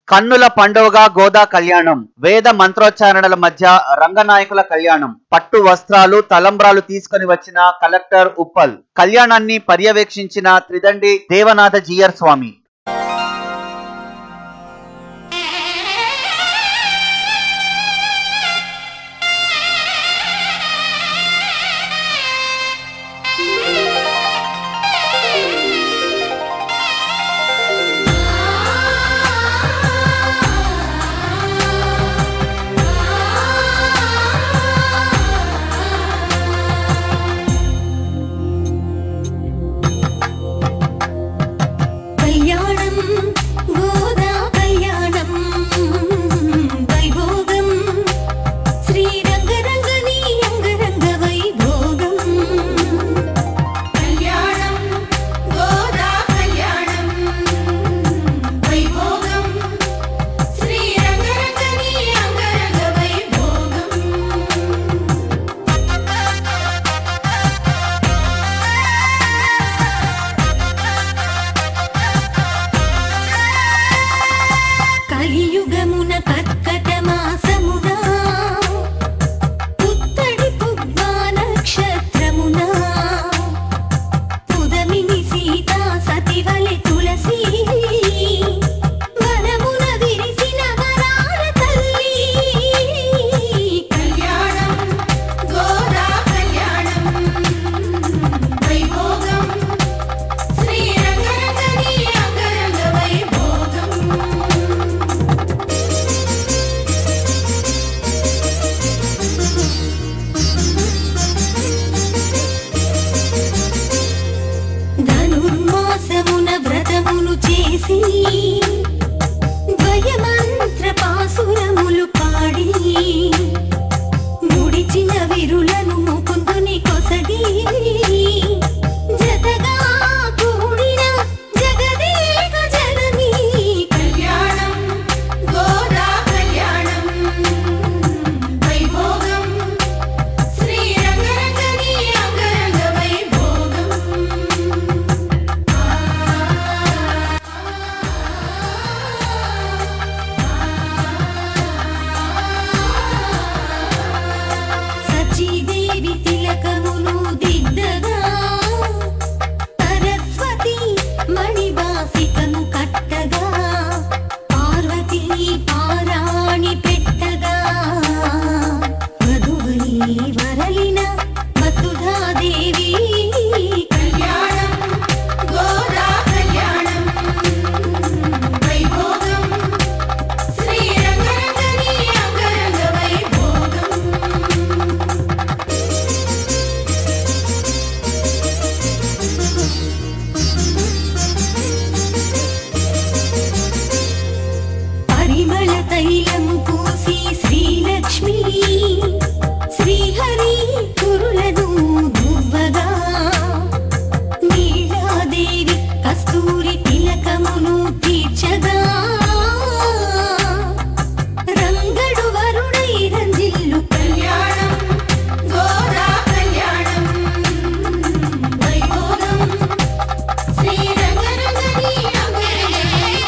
కన్నుల పండుగ గోదా కళ్యాణం వేద మంత్రోచ్చారణల మధ్య రంగనాయకుల కళ్యాణం పట్టు వస్త్రాలు తలంబ్రాలు తీసుకొని వచ్చిన కలెక్టర్ ఉప్పల్ కళ్యాణాన్ని పర్యవేక్షించిన త్రిదండి దేవనాథ జీయర్ స్వామి కళ్యాణం గోదా కళ్యాణం వైభోగం శ్రీరంగరంగని అంగరంగ వైభోగం కళ్యాణం గోదా కళ్యాణం వైభోగం శ్రీరంగరంగని అంగరంగ వైభోగం కలియుగమున కర్కట మాసమున పుత్తడి పువ్వా నక్షత్రమున పుదమిని సీతా సతివలె తులసి వనమున విరిసిన వరాల తల్లి కళ్యాణం గోదా కళ్యాణం వైభోగం శ్రీరంగరంగని అంగరంగ వైభోగం ధనుర్మాసమున వ్రతములు చేసి ద్వయమంత్ర పాసురములు పాడి ముడిచిన విరులను ముకుందుని కొసగి జతగా కూడిన జగదేక జనని కళ్యాణం గోదా కళ్యాణం వైభోగం శ్రీరంగరంగని అంగరంగ వైభోగం సచీదేవి తిలకమును దిద్దగా సరస్వతి మణివాసికము కట్టగా పార్వతీ పారాణి పెట్టగా మధువై వరలిన వసుధాదేవి కళ్యాణం గోదా కళ్యాణం వైభోగం శ్రీరంగరంగని అంగరంగ వైభోగం పరిమళ తైలము పూసి శ్రీలక్ష్మి శ్రీహరి కురులను దువ్వగా నీలాదేవి కస్తూరి తిలకమును తీర్చగా రంగడు వరుడై రంజిల్లు కళ్యాణం గోదా కళ్యాణం వైభోగం శ్రీరంగరంగని అంగరంగ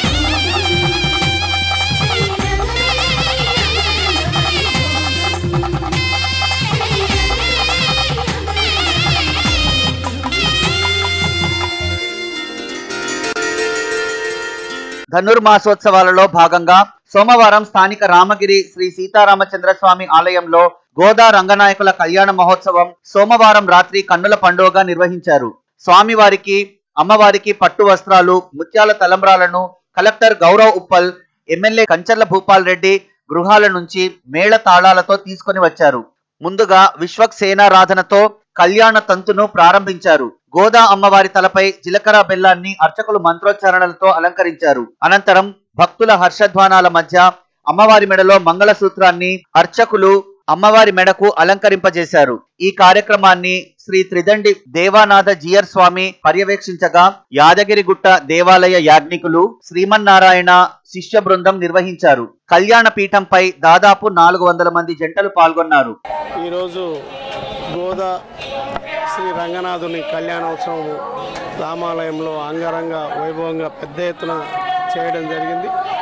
ధనుర్మాసోత్సవాలలో భాగంగా సోమవారం స్థానిక రామగిరి శ్రీ సీతారామచంద్ర స్వామి ఆలయంలో గోదా రంగనాయకుల కళ్యాణ మహోత్సవం సోమవారం రాత్రి కన్నుల పండుగగా నిర్వహించారు స్వామివారికి అమ్మవారికి పట్టు వస్త్రాలు ముత్యాల తలంబ్రాలను కలెక్టర్ గౌరవ్ ఉప్పల్ ఎమ్మెల్యే కంచర్ల భూపాల్ రెడ్డి గృహాల నుంచి మేళ తాళాలతో తీసుకొని వచ్చారు ముందుగా విశ్వక్సేనారాధనతో కళ్యాణ తంతును ప్రారంభించారు గోదా అమ్మవారి తలపై జీలకర్ర బెల్లాన్ని అర్చకులు మంత్రోచ్చారణలతో అలంకరించారు అనంతరం భక్తుల హర్షధ్వానాల మధ్య అమ్మవారి మెడలో మంగళసూత్రాన్ని అర్చకులు అమ్మవారి మెడకు అలంకరింపజేశారు ఈ కార్యక్రమాన్ని శ్రీ త్రిదండి దేవానాథ జియర్ స్వామి పర్యవేక్షించగా యాదగిరిగుట్ట దేవాలయ యాజ్ఞికులు శ్రీమన్నారాయణ శిష్య బృందం నిర్వహించారు కళ్యాణ పీఠంపై దాదాపు నాలుగు వందల మంది జంటలు పాల్గొన్నారు ఈరోజు గోదా శ్రీ రంగనాథుని కళ్యాణోత్సవం రామాలయంలో అంగరంగ వైభవంగా పెద్ద ఎత్తున చేయడం జరిగింది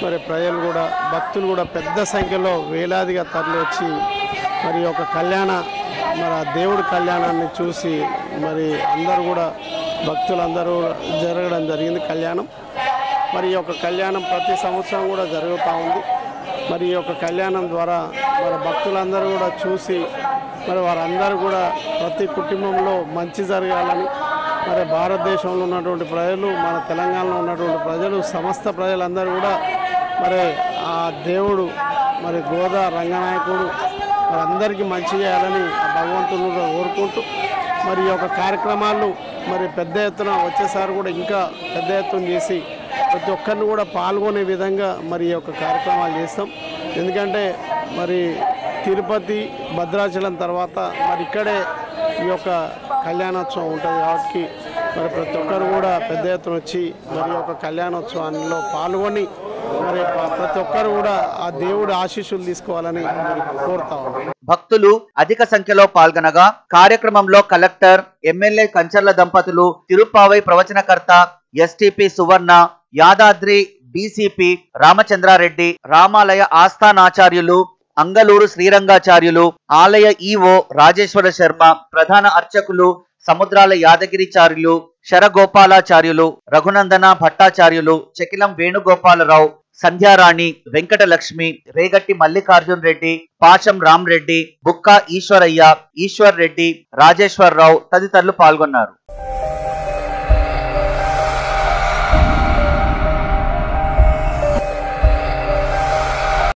మరి ప్రజలు కూడా భక్తులు కూడా పెద్ద సంఖ్యలో వేలాదిగా తరలి వచ్చి మరి ఈ యొక్క కళ్యాణ మరి ఆ దేవుడి కళ్యాణాన్ని చూసి మరి అందరూ కూడా భక్తులందరూ జరగడం జరిగింది కళ్యాణం మరి ఈ యొక్క కళ్యాణం ప్రతి సంవత్సరం కూడా జరుగుతూ ఉంది మరి ఈ యొక్క కళ్యాణం ద్వారా మరి భక్తులందరూ కూడా చూసి మరి వారందరూ కూడా ప్రతి కుటుంబంలో మంచి జరగాలని మరి భారతదేశంలో ఉన్నటువంటి ప్రజలు మన తెలంగాణలో ఉన్నటువంటి ప్రజలు సమస్త ప్రజలందరూ కూడా మరి ఆ దేవుడు మరి గోదా రంగనాయకుడు మరి అందరికీ మంచి చేయాలని ఆ భగవంతుని కూడా కోరుకుంటూ మరి ఈ యొక్క కార్యక్రమాలు మరి పెద్ద ఎత్తున వచ్చేసారి కూడా ఇంకా పెద్ద ఎత్తున చేసి ప్రతి ఒక్కరిని కూడా పాల్గొనే విధంగా మరి ఈ యొక్క కార్యక్రమాలు చేస్తాం ఎందుకంటే మరి తిరుపతి భద్రాచలం తర్వాత మరి ఇక్కడే ఈ యొక్క కళ్యాణోత్సవం ఉంటుంది కాబట్టి మరి ప్రతి ఒక్కరు కూడా పెద్ద ఎత్తున వచ్చి మరి ఈ యొక్క కళ్యాణోత్సవాల్లో పాల్గొని మరి ప- ప్రతి ఒక్కరు కూడా ఆ దేవుడి ఆశీస్సులు తీసుకోవాలని మరి కోరుతా ఉన్నాం భక్తులు అధిక సంఖ్యలో పాల్గొనగా కార్యక్రమంలో కలెక్టర్ ఎమ్మెల్యే కంచర్ల దంపతులు తిరుప్పావై ప్రవచనకర్త ఎస్టిపి సువర్ణ యాదాద్రి డీసీపీ రామచంద్రారెడ్డి రామాలయ ఆస్థానాచార్యులు అంగలూరు శ్రీరంగాచార్యులు ఆలయ ఈవో రాజేశ్వర శర్మ ప్రధాన అర్చకులు సముద్రాల యాదగిరిచార్యులు శరగోపాలాచార్యులు రఘునందన భట్టాచార్యులు చెకిలం వేణుగోపాలరావు సంధ్యారాణి వెంకటలక్ష్మి రేగట్టి మల్లికార్జున్ రెడ్డి పాశం రామ్ రెడ్డి బుక్కా ఈశ్వరయ్య ఈశ్వర్ రెడ్డి రాజేశ్వరరావు తదితరులు పాల్గొన్నారు